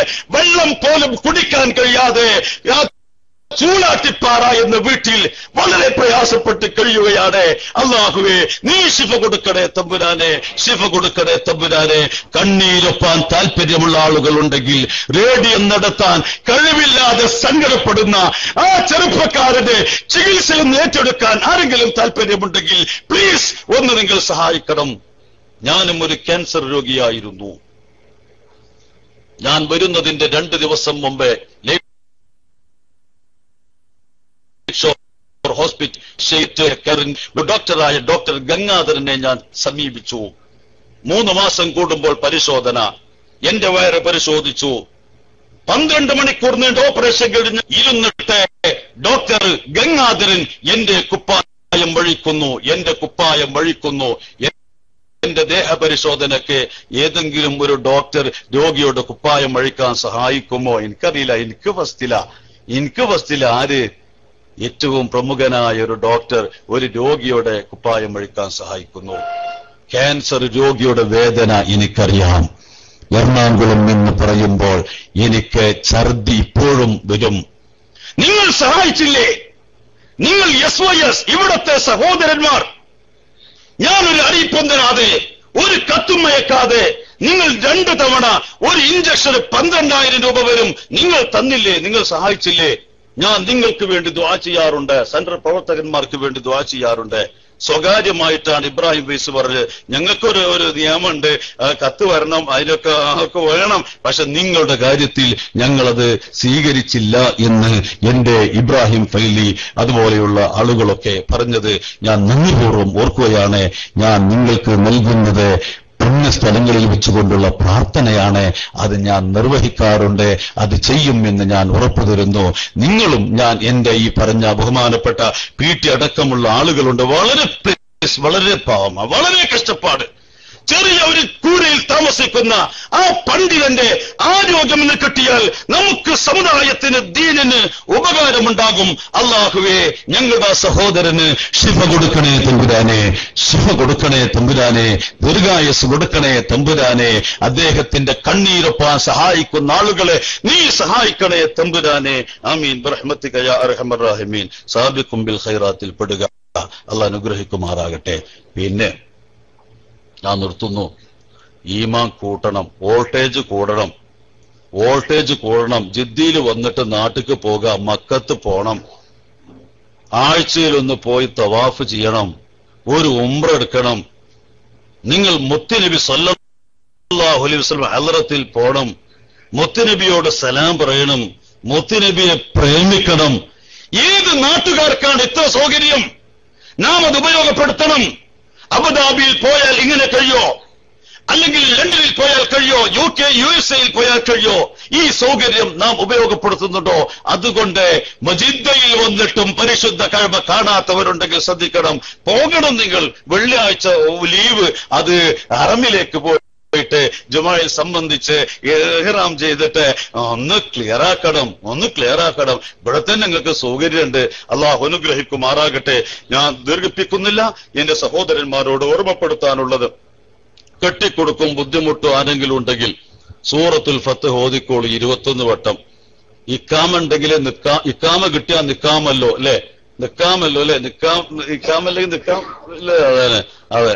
വെള്ളം പോലും കുടിക്കാൻ കഴിയാതെ ആ ചൂളാട്ടിപ്പാറ എന്ന വീട്ടിൽ വളരെ പ്രയാസപ്പെട്ട് കഴിയുകയാണ് അള്ളാഹുവേ നീ ശിഫ കൊടുക്കണേ തമ്പുരാനെ ശിഫ കൊടുക്കണേ തമ്പുരാനെ കണ്ണീരൊപ്പാൻ താല്പര്യമുള്ള ആളുകൾ ഉണ്ടെങ്കിൽ റേഡിയം നടത്താൻ കഴിവില്ലാതെ സങ്കടപ്പെടുന്ന ആ ചെറുപ്പക്കാരന്റെ ചികിത്സയൊന്ന് ഏറ്റെടുക്കാൻ ആരെങ്കിലും താല്പര്യമുണ്ടെങ്കിൽ പ്ലീസ് ഒന്ന് നിങ്ങൾ സഹായിക്കണം ഞാനും ഒരു ക്യാൻസർ രോഗിയായിരുന്നു ഞാൻ വരുന്നതിന്റെ രണ്ട് ദിവസം മുമ്പേ ഹോസ്പിറ്റൽ ഡോക്ടറായ ഡോക്ടർ ഗംഗാധരനെ ഞാൻ സമീപിച്ചു മൂന്ന് മാസം കൂടുമ്പോൾ പരിശോധന എന്റെ വയറ് പരിശോധിച്ചു പന്ത്രണ്ട് മണിക്കൂർ നീണ്ട ഓപ്പറേഷൻ കഴിഞ്ഞ് ഇരുന്നിട്ട് ഡോക്ടർ ഗംഗാധരൻ എന്റെ കുപ്പായം വഴിക്കുന്നു എന്റെ കുപ്പായം വഴിക്കുന്നു എന്റെ ദേഹപരിശോധനയ്ക്ക് ഏതെങ്കിലും ഒരു ഡോക്ടർ രോഗിയുടെ കുപ്പായം വഴിക്കാൻ സഹായിക്കുമോ എനിക്കറിയില്ല എനിക്ക് ഫസ്റ്റില എനിക്ക് ഫസ്റ്റില ആര് ഏറ്റവും പ്രമുഖനായ ഒരു ഡോക്ടർ ഒരു രോഗിയുടെ കുപ്പായം വഴിക്കാൻ സഹായിക്കുന്നു ക്യാൻസർ രോഗിയുടെ വേദന എനിക്കറിയാം എറണാകുളം എന്ന് പറയുമ്പോൾ എനിക്ക് ഛർദി ഇപ്പോഴും വരും നിങ്ങൾ സഹായിച്ചില്ലേ നിങ്ങൾ എസ് വൈ എസ് ഇവിടത്തെ സഹോദരന്മാർ ഞാനൊരു അറിയിപ്പും തരാതെ ഒരു കത്തും മയക്കാതെ നിങ്ങൾ രണ്ടു തവണ ഒരു ഇഞ്ചക്ഷന് പന്ത്രണ്ടായിരം രൂപ വരും നിങ്ങൾ തന്നില്ലേ നിങ്ങൾ സഹായിച്ചില്ലേ ഞാൻ നിങ്ങൾക്ക് വേണ്ടി ദ്വാ ചെയ്യാറുണ്ട് സെൻട്രൽ പ്രവർത്തകന്മാർക്ക് വേണ്ടി ദ്വാ ചെയ്യാറുണ്ട് സ്വകാര്യമായിട്ടാണ് ഇബ്രാഹിം വൈസ് പറഞ്ഞത് ഞങ്ങൾക്കൊരു ഒരു നിയമമുണ്ട് ആ കത്ത് വരണം അതിനൊക്കെ ഒക്കെ വേണം പക്ഷെ നിങ്ങളുടെ കാര്യത്തിൽ ഞങ്ങളത് സ്വീകരിച്ചില്ല എന്ന് എന്റെ ഇബ്രാഹിം ഫൈലി അതുപോലെയുള്ള ആളുകളൊക്കെ പറഞ്ഞത് ഞാൻ നന്ദിപൂർവ്വം ഓർക്കുകയാണ് ഞാൻ നിങ്ങൾക്ക് നൽകുന്നത് പുണ്യ സ്ഥലങ്ങളിൽ വെച്ചുകൊണ്ടുള്ള പ്രാർത്ഥനയാണ് അത് ഞാൻ നിർവഹിക്കാറുണ്ട് അത് ചെയ്യും എന്ന് ഞാൻ ഉറപ്പു തരുന്നു നിങ്ങളും ഞാൻ എന്റെ ഈ പറഞ്ഞ ബഹുമാനപ്പെട്ട പി ടി അടക്കമുള്ള ആളുകളുണ്ട് വളരെ പ്ലീസ് വളരെ പാവമ വളരെ കഷ്ടപ്പാട് ചെറിയ ഒരു കൂരയിൽ താമസിക്കുന്ന ആ പണ്ഡിതന്റെ ആരോഗ്യം എന്ന് കിട്ടിയാൽ നമുക്ക് സമുദായത്തിന് ദീനിന് ഉപകാരമുണ്ടാകും അള്ളാഹുവേ ഞങ്ങളുടെ സഹോദരന് ശിഫ കൊടുക്കണേ തമ്പുരാനെ ശിഫ കൊടുക്കണേ തമ്പുരാനെ ദീർഘായസ് കൊടുക്കണേ തമ്പുരാനെ അദ്ദേഹത്തിന്റെ കണ്ണീരൊപ്പാൻ സഹായിക്കുന്ന ആളുകളെ നീ സഹായിക്കണേ തമ്പുരാനെ ആമീൻ റഹ്മത്തിക്കയ അർഹമറാഹിമീൻ സാബിക്കും ബിൽ ഖൈറാത്തിൽ പെടുക അള്ളാഹ് അനുഗ്രഹിക്കുമാറാകട്ടെ പിന്നെ ഞാൻ നിർത്തുന്നു ഈമാൻ കൂട്ടണം വോൾട്ടേജ് കൂടണം വോൾട്ടേജ് കൂടണം ജിദ്ദിയിൽ വന്നിട്ട് നാട്ടിക്ക് പോകാം മക്കത്ത് പോണം ആഴ്ചയിലൊന്ന് പോയി തവാഫ് ചെയ്യണം ഒരു ഉംറ എടുക്കണം നിങ്ങൾ മുത്തുനബി സല്ലല്ലാഹു അലൈഹി വസല്ലം ഹലറത്തിൽ പോണം മുത്തുനബിയോട് സലാം പറയണം മുത്തുനബിയെ പ്രേമിക്കണം ഏത് നാട്ടുകാർക്കാണ് ഇത്ര സൗകര്യം നാം അത് ഉപയോഗപ്പെടുത്തണം അബുദാബിയിൽ പോയാൽ ഇങ്ങനെ കഴിയോ അല്ലെങ്കിൽ ലണ്ടനിൽ പോയാൽ കഴിയോ യു കെ യു എസ് എയിൽ പോയാൽ കഴിയോ ഈ സൗകര്യം നാം ഉപയോഗപ്പെടുത്തുന്നുണ്ടോ അതുകൊണ്ട് മജിദ്ദയിൽ വന്നിട്ടും പരിശുദ്ധ കഴിവ് കാണാത്തവരുണ്ടെങ്കിൽ ശ്രദ്ധിക്കണം പോകണം നിങ്ങൾ വെള്ളിയാഴ്ച ലീവ് അത് അറമിലേക്ക് പോയി പോയിട്ട് ജുമായിൽ സംബന്ധിച്ച് ഇഹ്റാം ചെയ്തിട്ട് ഒന്ന് ക്ലിയർ ആക്കണം ഒന്ന് ക്ലിയർ ആക്കണം ഇവിടെ തന്നെ നിങ്ങൾക്ക് സൗകര്യമുണ്ട് അള്ളാഹു അനുഗ്രഹിക്കുമാറാകട്ടെ ഞാൻ ദീർഘിപ്പിക്കുന്നില്ല എന്റെ സഹോദരന്മാരോട് ഓർമ്മപ്പെടുത്താനുള്ളത് കെട്ടിക്കൊടുക്കും ബുദ്ധിമുട്ടോ ആരെങ്കിലും ഉണ്ടെങ്കിൽ സൂറത്തുൽ ഫത്ത് ഓതിക്കോളൂ ഇരുപത്തൊന്ന് വട്ടം ഇക്കാമുണ്ടെങ്കിൽ നിക്കാ ഇക്കാമ കിട്ടിയാൽ നിക്കാമല്ലോ അല്ലെ നിക്കാമല്ലോ അല്ലെ നിക്കാം ഇക്കാമല്ലെങ്കിൽ നിക്കാം അല്ലേ അതെ അതെ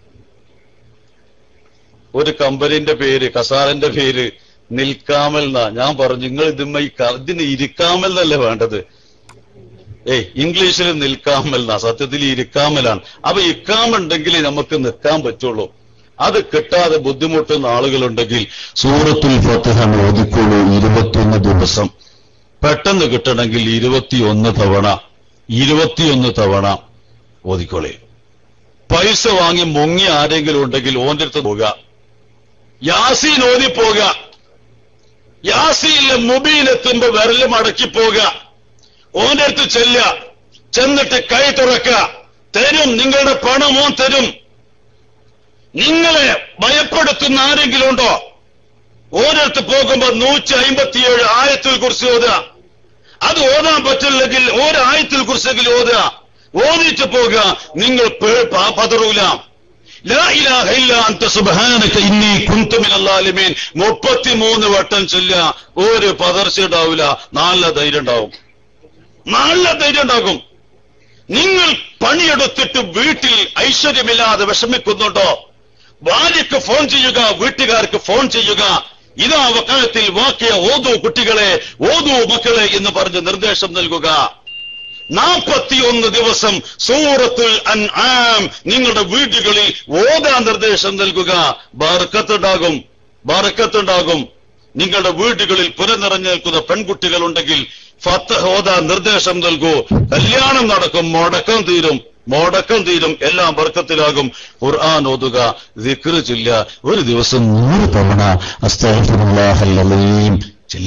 ഒരു കമ്പനിന്റെ പേര് കസാറിന്റെ പേര് നിൽക്കാമൽ എന്നാ ഞാൻ പറഞ്ഞു നിങ്ങൾ ഇതുമ്മ ഈ ക- ഇതിന് ഇരിക്കാമൽ എന്നല്ലേ വേണ്ടത് ഏയ് ഇംഗ്ലീഷിൽ നിൽക്കാമൽ എന്നാ സത്യത്തിൽ ഇരിക്കാമലാണ് അപ്പൊ ഇക്കാമുണ്ടെങ്കിൽ നമുക്ക് നിൽക്കാൻ പറ്റുള്ളൂ അത് കിട്ടാതെ ബുദ്ധിമുട്ടുന്ന ആളുകളുണ്ടെങ്കിൽ സൂറത്തുൽ ഫത്തിഹ ഓതിക്കോളൂ ഇരുപത്തിയൊന്ന് ദിവസം പെട്ടെന്ന് കിട്ടണമെങ്കിൽ ഇരുപത്തിയൊന്ന് തവണ ഇരുപത്തിയൊന്ന് തവണ ഓതിക്കോളേ പൈസ വാങ്ങി മുങ്ങി ആരെങ്കിലും ഉണ്ടെങ്കിൽ ഓന്റെ അടുത്ത് പോകുക യാസീൻ ഓതി പോക യാസീനിലെ മുബീൻ എത്തുമ്പോ വിരല് മടക്കി പോക ഓന്റെ അടുത്ത് ചെല്ലുക ചെന്നിട്ട് കൈ തുറക്കുക തരും നിങ്ങളുടെ പണം ഓൻ തരും നിങ്ങളെ ഭയപ്പെടുത്തുന്ന ആരെങ്കിലും ഉണ്ടോ ഓരോരുത്ത് പോകുമ്പോ നൂറ്റി അമ്പത്തിയേഴ് ആയത്തിൽ കുറിച്ച് ഓതുക അത് ഓതാൻ പറ്റില്ലെങ്കിൽ ഒരായത്തിൽ കുറിച്ചെങ്കിലും ഓതുക ഓതിച്ച് പോകുക നിങ്ങൾ പേ- പ- പതറൂല ലാ ഇലാഹ ഇല്ലാ അൻത സുബ്ഹാനക ഇന്നി കുന്തു മിനൽ ളാലിമീൻ 33 വട്ടം ചൊല്ലുക ഒരു പതർച്ച ഉണ്ടാവില്ല നല്ല ധൈര്യം ഉണ്ടാവും നല്ല ധൈര്യം ഉണ്ടാകും നിങ്ങൾ പണിയെടുത്തിട്ട് വീട്ടിൽ ഐശ്വര്യമില്ലാതെ വിഷമിക്കുന്നുണ്ടോ ഭാര്യയ്ക്ക് ഫോൺ ചെയ്യുക വീട്ടുകാർക്ക് ഫോൺ ചെയ്യുക ഇതാ വക്കാലത്തിൽ വാക്കിയ ഓതു കുട്ടികളെ ഓതു മക്കളെ എന്ന് പറഞ്ഞ് നിർദ്ദേശം നൽകുക നാൽപ്പത്തിയൊന്ന് ദിവസം സൂറത്തുൽ അൻആം നിങ്ങളുടെ വീടുകളിൽ ഓതാൻ നിർദ്ദേശം നൽകുക ബാർക്കത്തുണ്ടാകും ബാർക്കത്തുണ്ടാകും നിങ്ങളുടെ വീടുകളിൽ പുരനിറഞ്ഞു നിൽക്കുന്ന പെൺകുട്ടികൾ ഉണ്ടെങ്കിൽ ഫത്ത് ഓതാൻ നിർദ്ദേശം നൽകൂ കല്യാണം നടക്കും മുടക്കം തീരും മുടക്കം തീരും എല്ലാം ബർക്കത്തിലാകും ഖുർആൻ ഓതുക ദിക്റ് ചൊല്ല ഒരു ദിവസം നൂറ് തവണ അസ്തഗ്ഫിറുല്ലാഹൽ ചില്ല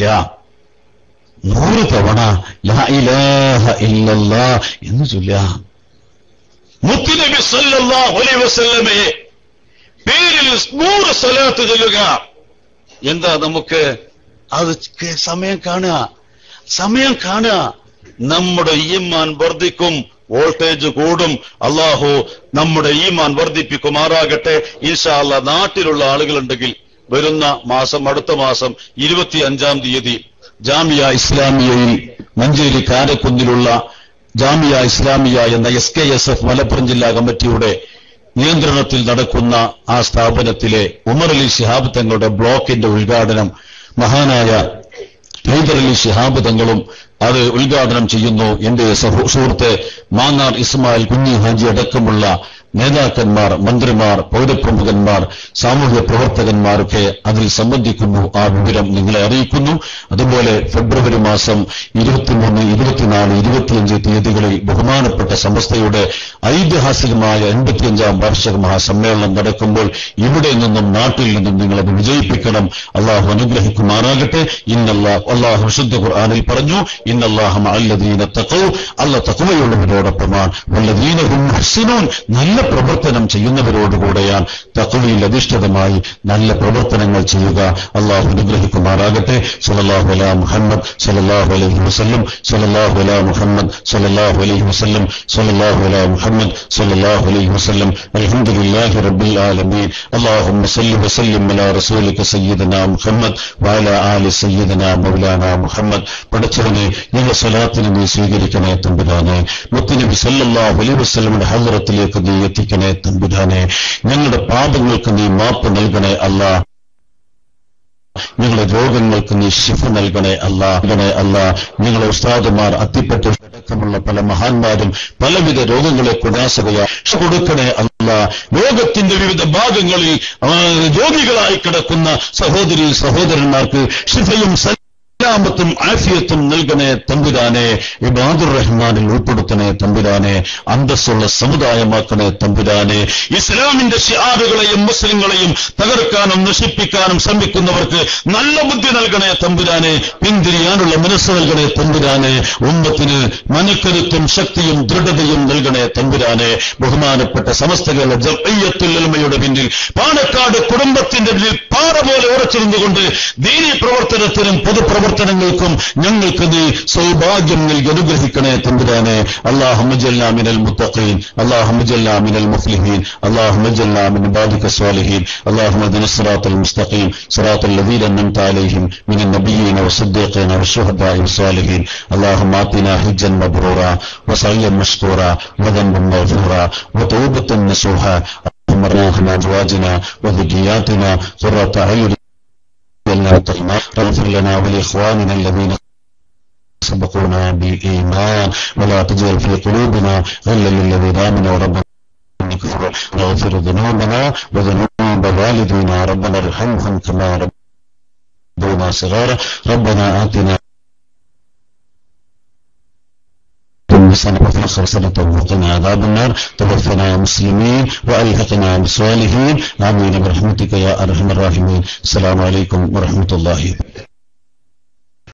നൂറ് തവണ ലാ ഇലാഹ ഇല്ലല്ലാ എന്ന് ചൊല്ല മുത്തുനബി സല്ലല്ലാഹു അലൈഹി വസല്ലമയെ പേരിൽ നൂറ് സ്വലാത്ത് ചൊല്ലുക എന്താ നമുക്ക് അത് കേ- സമയം കാണുക സമയം കാണുക നമ്മുടെ ഈമാൻ വർദ്ധിക്കും വോൾട്ടേജ് കൂടും അള്ളാഹു നമ്മുടെ ഈമാൻ വർദ്ധിപ്പിക്കുമാറാകട്ടെ ഇൻഷാ അല്ലാ നാട്ടിലുള്ള ആളുകളുണ്ടെങ്കിൽ വരുന്ന മാസം അടുത്ത മാസം ഇരുപത്തി അഞ്ചാം തീയതി ജാമിയ ഇസ്ലാമിയയിൽ മഞ്ചേരി കാരക്കുന്നിലുള്ള ജാമിയ ഇസ്ലാമിയ എന്ന S K S F Malappuram ജില്ലാ കമ്മിറ്റിയുടെ നിയന്ത്രണത്തിൽ നടക്കുന്ന ആ സ്ഥാപനത്തിലെ ഉമർ അലി ശിഹാബ് തങ്ങളുടെ ബ്ലോക്കിന്റെ ഉദ്ഘാടനം മഹാനായ ഹൈദർ അലി ശിഹാബ് തങ്ങളും അത് ഉദ്ഘാടനം ചെയ്യുന്നു എന്റെ സഹു- സുഹൃത്ത് മാന്നാർ ഇസ്മായിൽ കുഞ്ഞി ഹാജി അടക്കമുള്ള നേതാക്കന്മാർ മന്ത്രിമാർ പൗരപ്രമുഖന്മാർ സാമൂഹ്യ പ്രവർത്തകന്മാരൊക്കെ അതിൽ സംബന്ധിക്കുന്നു ആ വിവരം നിങ്ങളെ അറിയിക്കുന്നു അതുപോലെ ഫെബ്രുവരി മാസം ഇരുപത്തിമൂന്ന് ഇരുപത്തിനാല് ഇരുപത്തിയഞ്ച് തീയതികളിൽ ബഹുമാനപ്പെട്ട സംസ്ഥയുടെ ഐതിഹാസികമായ എൺപത്തിയഞ്ചാം വാർഷിക മഹാസമ്മേളനം നടക്കുമ്പോൾ ഇവിടെ നിന്നും നാട്ടിൽ നിന്നും നിങ്ങൾ അത് വിജയിപ്പിക്കണം അള്ളാഹു അനുഗ്രഹിക്കുമാറാകട്ടെ ഇന്നല്ലാ അള്ളാഹു വിശുദ്ധ ഖുർആാനിൽ പറഞ്ഞു ഇന്നല്ലാഹ അല്ലദീന തഖൗ അല്ല തഖവയുള്ളവരോടൊപ്പമാണ് വല്ലദീനഹും മുഹ്സിനൂൻ നല്ല പ്രവർത്തനം ചെയ്യുന്നവരോടുകൂടെയാണ് തഖവയിൽ അധിഷ്ഠിതമായി നല്ല പ്രവർത്തനങ്ങൾ ചെയ്യുക അള്ളാഹു അനുഗ്രഹിക്കുമാറാകട്ടെ സല്ലല്ലാഹു അലാ മുഹമ്മദ് സല്ലല്ലാഹു അലൈഹി വസല്ലം സല്ലല്ലാഹു അലാ മുഹമ്മദ് സല്ലല്ലാഹു അലൈഹി വസല്ലം സല്ലല്ലാഹു അലാ മുഹമ്മദ് സല്ലല്ലാഹു അലൈഹി വസല്ലം അൽഹംദുലില്ലാഹി റബ്ബിൽ ആലമീൻ اللهم صل وسلم على رسولك سيدنا محمد وعلى آل سيدنا مولانا محمد പഠിച്ചവനെ ഞങ്ങൾ സ്വലാത്തിന് നീ സ്വീകരിക്കണേ തമ്പുരാനെ മുത്തുനബി സല്ലല്ലാഹു അലൈഹി വസല്ലമയുടെ ഹദ്റത്തിലേക്ക് നീ എത്തിക്കണേ തമ്പുരാനെ ഞങ്ങളുടെ പാപങ്ങൾക്ക് നീ മാപ്പ് നൽകണേ അല്ലാ ഞങ്ങളുടെ രോഗങ്ങൾക്ക് നീ ശിഫ നൽകണേ അല്ല നൽകണേ അല്ല ഞങ്ങളെ ഉസ്താദുമാർ അത്തിപ്പറ്റ അടക്കമുള്ള പല മഹാന്മാരും പലവിധ രോഗങ്ങളെ കുടാശകയാ കൊടുക്കണേ അല്ല ലോകത്തിന്റെ വിവിധ ഭാഗങ്ങളിൽ ആ, രോഗികളായി കിടക്കുന്ന സഹോദരി സഹോദരന്മാർക്ക് ശിഫയും സലാമത്തും ആഫിയത്തും നൽകണേ തമ്പുരാനെ ഇബാദുർ റഹ്മാനിൽ ഉൾപ്പെടുത്തണേ തമ്പുരാനെ അന്തസ്സുള്ള സമുദായമാക്കണേ തമ്പുരാനെ ഇസ്ലാമിന്റെ ഷിയാറുകളെയും മുസ്ലിങ്ങളെയും തകർക്കാനും നശിപ്പിക്കാനും ശ്രമിക്കുന്നവർക്ക് നല്ല ബുദ്ധി നൽകണേ തമ്പുരാനെ പിന്തിരിയാനുള്ള മനസ്സ് നൽകണേ തമ്പുരാനെ ഉമ്മത്തിന് മനക്കരുത്തും ശക്തിയും ദൃഢതയും നൽകണേ തമ്പുരാനെ ബഹുമാനപ്പെട്ട സമസ്തകളുടെ ജയ്യത്തുല്ലമയുടെ പിന്നിൽ പാണക്കാട് കുടുംബത്തിന്റെ പിന്നിൽ പാറ പോലെ ഉറച്ചിരുന്നുകൊണ്ട് ദീനീ പ്രവർത്തനത്തിനും പൊതുപ്രവർത്തനങ്ങൾക്കും ഞങ്ങൾക്ക് നീ സൗഭാഗ്യം നൽകി അനുഗ്രഹിക്കണേ തമ്പുരാനെ അള്ളാഹുജല്ലാ മിനൽ മുത്തഖീൻ അള്ളാഹുജല്ലാ മിനൽ മുഫ്ലിഹീൻ അള്ളാഹുജല്ലാ മിൻ ബാദിക സ്വാലിഹീൻ اللهم اهدنا الصراط المستقيم صراط الذين انعمت عليهم من النبيين والصديقين والشهداء والصالحين اللهم اعطنا حجا مبرورا وسعيا مشكورا وذنبا مغفورا وتوبة نصوحا اللهم ارحمنا ازواجنا وذرياتنا قرة اعين واجعلنا متقين اغفر لنا ولاخواننا الذين سبقونا بالإيمان ولا تجعل في قلوبنا غلا للذين آمنوا ربنا إنك غفر ذنوبنا وذنوب والدينا ربنا ارحمهم كما ربونا صغارا ربنا آتنا سنة وفي الآخرة سنة وقنا عذاب النار توفنا مسلمين وألحقنا بالصالحين آمين برحمتك يا أرحم الراحمين السلام عليكم ورحمة الله